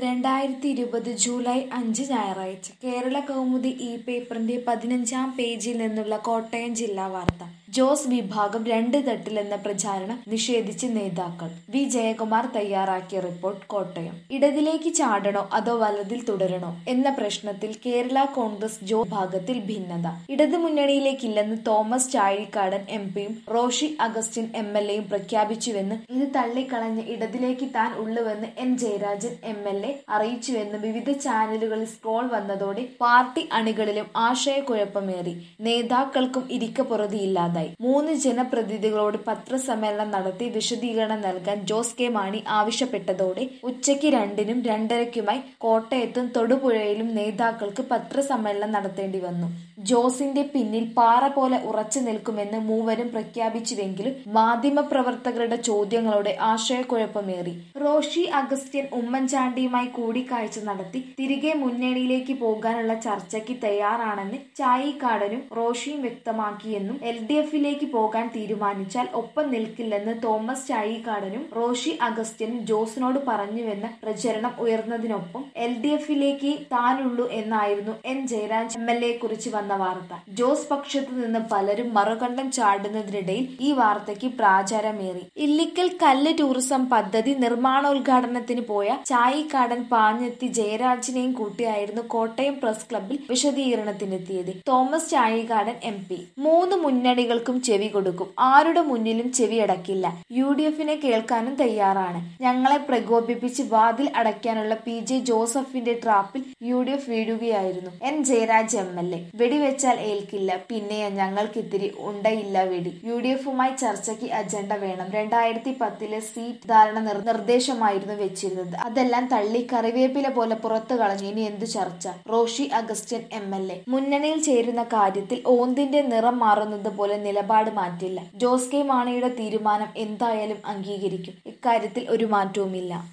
രണ്ടായിരത്തി ഇരുപത് ജൂലൈ അഞ്ച് ഞായറാഴ്ച കേരള കൗമുദി ഈ പേപ്പറിന്റെ പതിനഞ്ചാം പേജിൽ നിന്നുള്ള കോട്ടയം ജില്ലാ വാർത്ത ജോസ് വിഭാഗം രണ്ട് തട്ടിലെന്ന പ്രചാരണം നിഷേധിച്ച് നേതാക്കൾ വി ജയകുമാർ തയ്യാറാക്കിയ റിപ്പോർട്ട് കോട്ടയം ഇടതിലേക്ക് ചാടണോ അതോ വലതിൽ തുടരണോ എന്ന പ്രശ്നത്തിൽ കേരള കോൺഗ്രസ് ജോ ഭാഗത്തിൽ ഭിന്നത ഇടതു മുന്നണിയിലേക്കില്ലെന്ന് തോമസ് ചാഴിക്കാടൻ എം പിയും റോഷി അഗസ്റ്റിൻ എം എൽ എയും പ്രഖ്യാപിച്ചുവെന്നും ഇത് തള്ളിക്കളഞ്ഞ് ഇടതിലേക്ക് താൻ ഉള്ളുവെന്ന് N Jayarajan M L A അറിയിച്ചുവെന്ന് വിവിധ ചാനലുകളിൽ സ്ക്രോൾ വന്നതോടെ പാർട്ടി അണികളിലും ആശയക്കുഴപ്പമേറി നേതാക്കൾക്കും ഇരിക്കപ്പുറതിയില്ലാതായി മൂന്ന് ജനപ്രതിനിധികളോട് പത്രസമ്മേളനം നടത്തി വിശദീകരണം നൽകാൻ ജോസ് കെ മാണി ആവശ്യപ്പെട്ടതോടെ ഉച്ചയ്ക്ക് രണ്ടിനും രണ്ടരയ്ക്കുമായി കോട്ടയത്തും തൊടുപുഴയിലും നേതാക്കൾക്ക് പത്രസമ്മേളനം നടത്തേണ്ടി വന്നു ജോസിന്റെ പിന്നിൽ പാറ പോലെ ഉറച്ചു നിൽക്കുമെന്ന് മൂവരും പ്രഖ്യാപിച്ചുവെങ്കിലും മാധ്യമപ്രവർത്തകരുടെ ചോദ്യങ്ങളോടെ ആശയക്കുഴപ്പമേറി റോഷി അഗസ്ത്യൻ ഉമ്മൻചാണ്ടിയുമായി കൂടിക്കാഴ്ച നടത്തി തിരികെ മുന്നണിയിലേക്ക് പോകാനുള്ള ചർച്ചയ്ക്ക് തയ്യാറാണെന്ന് ചായിക്കാടനും റോഷിയും വ്യക്തമാക്കിയെന്നും എൽ ഡി എഫിലേക്ക് പോകാൻ തീരുമാനിച്ചാൽ ഒപ്പം നിൽക്കില്ലെന്ന് തോമസ് ചായിക്കാടനും റോഷി അഗസ്ത്യനും ജോസിനോട് പറഞ്ഞുവെന്ന പ്രചരണം ഉയർന്നതിനൊപ്പം എൽ ഡി എഫിലേക്ക് താനുള്ളൂ എന്നായിരുന്നു N Jayaraj M L A കുറിച്ച് വന്ന വാർത്ത ജോസ് പക്ഷത്ത് നിന്ന് പലരും മറുകണ്ഠം ചാടുന്നതിനിടയിൽ ഈ വാർത്തയ്ക്ക് പ്രാചാരമേറി ഇല്ലിക്കൽ കല്ല് ടൂറിസം പദ്ധതി നിർമ്മാണോദ്ഘാടനത്തിന് പോയ ചായിക്കാടൻ പാഞ്ഞെത്തി ജയരാജിനെയും കൂട്ടിയായിരുന്നു കോട്ടയം പ്രസ് ക്ലബിൽ വിശദീകരണത്തിനെത്തിയത് തോമസ് ചായിക്കാടൻ എം പി മൂന്ന് മുന്നണികൾക്കും ചെവി കൊടുക്കും ആരുടെ മുന്നിലും ചെവി അടക്കില്ല യു ഡി എഫിനെ കേൾക്കാനും തയ്യാറാണ് ഞങ്ങളെ പ്രകോപിപ്പിച്ച് വാതിൽ അടയ്ക്കാനുള്ള പി ജെ ജോസഫിന്റെ ട്രാപ്പിൽ യു ഡി എഫ് വീഴുകയായിരുന്നു N Jayaraj M L A വെടിവെച്ചാൽ ഏൽക്കില്ല പിന്നെ ഞങ്ങൾക്കിത്തിരി ഉണ്ടയില്ല വെടി യു ഡി എഫുമായി ചർച്ചയ്ക്ക് അജണ്ട വേണം രണ്ടായിരത്തി പത്തിലെ സീറ്റ് ധാരണ നിർ- നിർദ്ദേശമായിരുന്നു വെച്ചിരുന്നത് അതെല്ലാം തള്ളി കറിവേപ്പില പോലെ പുറത്തു കളഞ്ഞു ഇനി എന്തു ചർച്ച Roshy Augustine M L A മുന്നണിയിൽ ചേരുന്ന കാര്യത്തിൽ ഓന്തിന്റെ നിറം മാറുന്നത് പോലെ നിലപാട് മാറ്റില്ല ജോസ് കെ മാണിയുടെ തീരുമാനം എന്തായാലും അംഗീകരിക്കും ഇക്കാര്യത്തിൽ ഒരു മാറ്റവുമില്ല